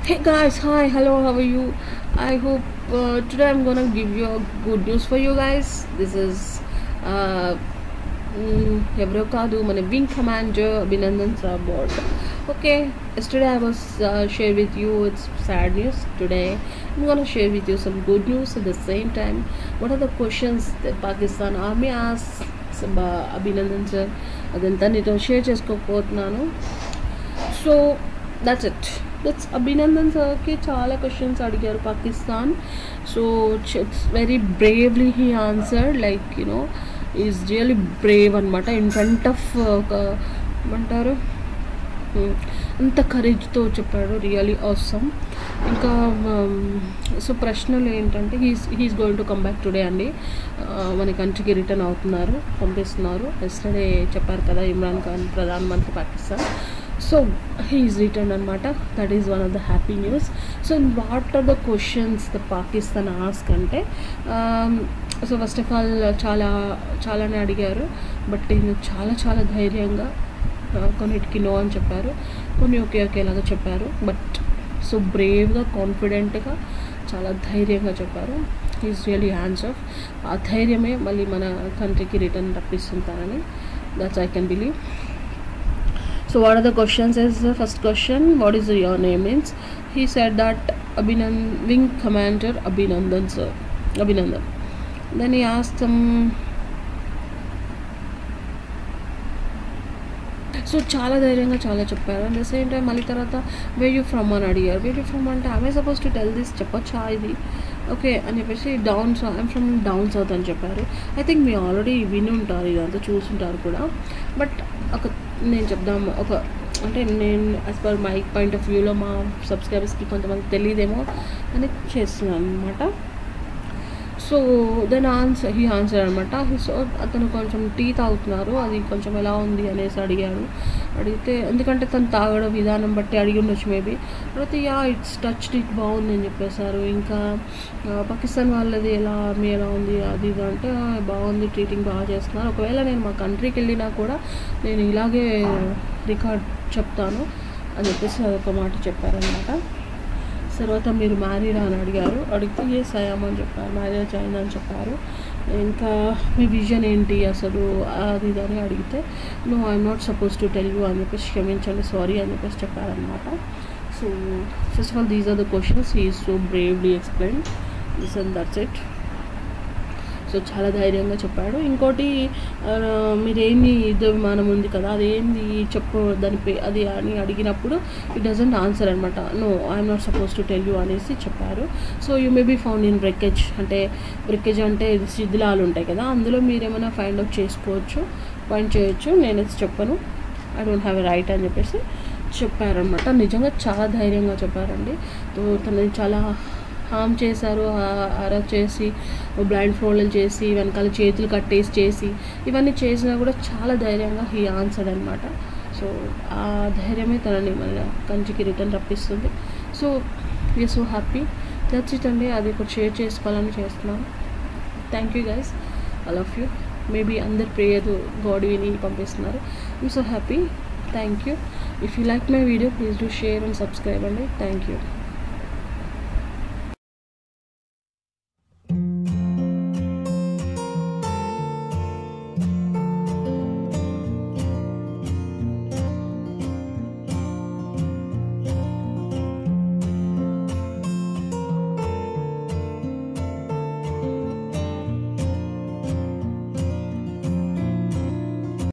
Hey guys, hi, hello, how are you? I hope uh, today I'm gonna give you a good news for you guys. This is uh, mm, ఎవరో కాదు మన wing commander Abhinandan sir board okay yesterday I was share with you it's sad news today I'm gonna share with you some good news at the same time. What are the questions that Pakistan Army asks uh, Abhinandan sir అదంతా నీతో share చేసుకోకపోతున్నాను so that's it that's Abhinandan సార్కి చాలా questions అడిగారు Pakistan so it's very bravely he answer like you know is really brave అనమాట in front of ఒక ఏమంటారు Hmm. అంత కరేజ్తో చెప్పాడు రియలీ అవసరం ఇంకా సో ప్రశ్నలు ఏంటంటే he's he's going to come back today అండి Uh, మన కంట్రీకి రిటర్న్ అవుతున్నారు పంపిస్తున్నారు ఎస్టర్డే చెప్పారు కదా ఇమ్రాన్ ఖాన్ ప్రధానమంత్రి పాకిస్తాన్ సో హీఈస్ రిటర్న్ అనమాట that is one of the happy news so what are the questions the Pakistan ask అంటే సో ఫస్ట్ ఆఫ్ ఆల్ చాలా చాలానే అడిగారు బట్ నేను చాలా చాలా ధైర్యంగా ఆ, కొన్నిటికి నో అని చెప్పారు కొన్ని ఒకే ఒకేలాగా చెప్పారు బట్ సో బ్రేవ్గా కాన్ఫిడెంట్గా చాలా ధైర్యంగా చెప్పారు ఈజ్ రియలీ హ్యాండ్స్ ఆఫ్ ఆ ధైర్యమే మళ్ళీ మన కంట్రీకి రిటర్న్ రప్పిస్తుంటారని that's I can believe so what are the questions is the first question what is your name means he said that Abhinand wing commander Abhinandan sir Abhinandan then he ask some so చాలా ధైర్యంగా చాలా చెప్పారు అండ్ ద సేమ్ టైం మళ్ళీ తర్వాత way you from అని అడిగారు way you from అంటే ఆమె సపోజ్ టు టెల్ దిస్ చెప్పొచ్చా ఇది ఓకే అని చెప్పేసి down I'm from down south అని చెప్పారు ఐ థింక్ మీ ఆల్రెడీ విని ఉంటారు ఇదంతా చూసుంటారు కూడా బట్ ఒక నేను చెప్దాం ఒక అంటే నేను as per my point of వ్యూలో మా సబ్స్క్రైబర్స్కి కొంతమంది తెలియదేమో అని చేస్తున్నాను అనమాట so then answer he answer అనమాట సో అతను కొంచెం టీ తాగుతున్నారు అది కొంచెం ఎలా ఉంది అనేసి అడిగారు అడిగితే ఎందుకంటే తను తాగడం విధానం బట్టి అడిగి ఉండొచ్చు మేబీ అయితే యా ఇట్స్ టచ్ ఇట్ బాగుంది అని చెప్పేశారు ఇంకా ఆ, పాకిస్తాన్ వాళ్ళది ఎలా మీ ఎలా ఉంది అది ఇది అంటే "ఆ, బాగుంది ట్రీటింగ్ బాగా చేస్తున్నారు ఒకవేళ నేను మా కంట్రీకి వెళ్ళినా కూడా నేను ఇలాగే రికార్డ్ చెప్తాను అని చెప్పేసి అదొక మాట చెప్పారనమాట తర్వాత మీరు మ్యారీడా అని అడిగారు అడిగితే ఏ సయామ్ అని చెప్పారు మ్యారేజ్ అయింది అని చెప్పారు ఇంకా మీ విజన్ ఏంటి అసలు అది ఇది అని అడిగితే no I'm not suppose to tell you అని చెప్పేసి క్షమించండి సారీ అని చెప్పేసి చెప్పారనమాట so first of all these are the questions he so bravely explain this and that's it so చాలా ధైర్యంగా చెప్పాడు ఇంకోటి ఆ, మీరేంది యుద్ధ విమానం ఉంది కదా అదేంది చెప్పు దాని పే అది అని అడిగినప్పుడు ఇట్ డజంట్ ఆన్సర్ అనమాట no I'm not suppose to tell you అనేసి చెప్పారు so you may be found in breakage అంటే బ్రెకేజ్ అంటే ఇది శిథిలాలు ఉంటాయి కదా అందులో మీరు ఏమైనా ఫైండ్ అవుట్ చేసుకోవచ్చు పాయింట్ చేయొచ్చు నేనైతే చెప్పను I don't have a right అని చెప్పేసి చెప్పారనమాట నిజంగా చాలా ధైర్యంగా చెప్పారండి సో తనని చాలా హామ్ చేశారు అరెస్ట్ చేసి బ్లైండ్ ఫోల్డ్ చేసి వెనకాల చేతులు కట్టేసి చేసి ఇవన్నీ చేసినా కూడా చాలా ధైర్యంగా హీ ఆన్సర్డ్ అనమాట సో ఆ ధైర్యమే తనని మన కంచికి రిటర్న్ రప్పిస్తుంది so we are so happy that's it అండి అది ఒకటి షేర్ చేసుకోవాలని చేస్తున్నాను thank you guys I love you maybe అందరు ప్రేయర్ గాడ్ విని పంపిస్తున్నారు I'm so happy thank you if you like my video please do share and subscribe అండి thank you